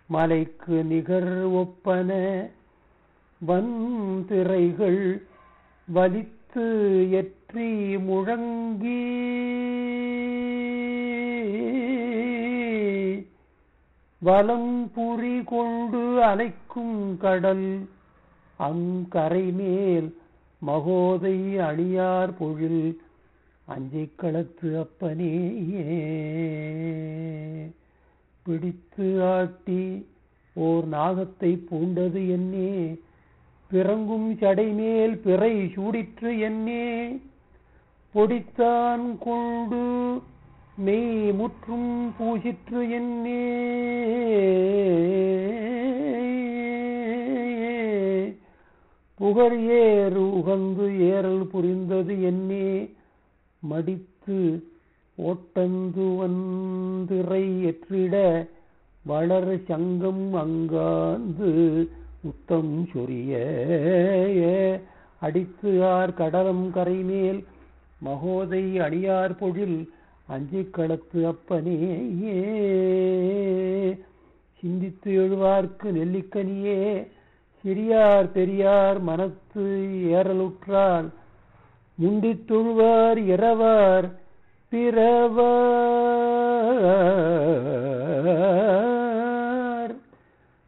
மலைக்கு நிகர் ஒப்பன வந்திரைகள் வலித்து எற்றி முழங்கி வலம் புரி கொண்டு அலைக்கும் கடல் அங்கரை மேல் மகோதை அணியார் பொழில் அஞ்சைக் களத்து அப்பனேயே பிடித்து ஆட்டி ஓர் நாகத்தை பூண்டது என்னே பிறங்கும் சடைமேல் பிறை சூடிற்று என்னே பொடித்தான் கொண்டு மெய் முற்றும் பூசிற்று என்னே புகழ் ஏறு உகந்து ஏறல் புரிந்தது என்னே மடித்து ஓட்டந்து வந்திரை எற்றிட வளர் சங்கம் அங்காந்து முத்தம் சொரிய அடித்து ஆர் கடலம் கரைமேல் மகோதை அடியார் பொழில் அஞ்சிக் களத்து அப்பனேயே சிந்தித்து எழுவார்க்கு நெல்லிக்கனியே சிறியார் பெரியார் மனத்து ஏறலுற்றால் முண்டித் தொழுவார் இரவார் பிறவார்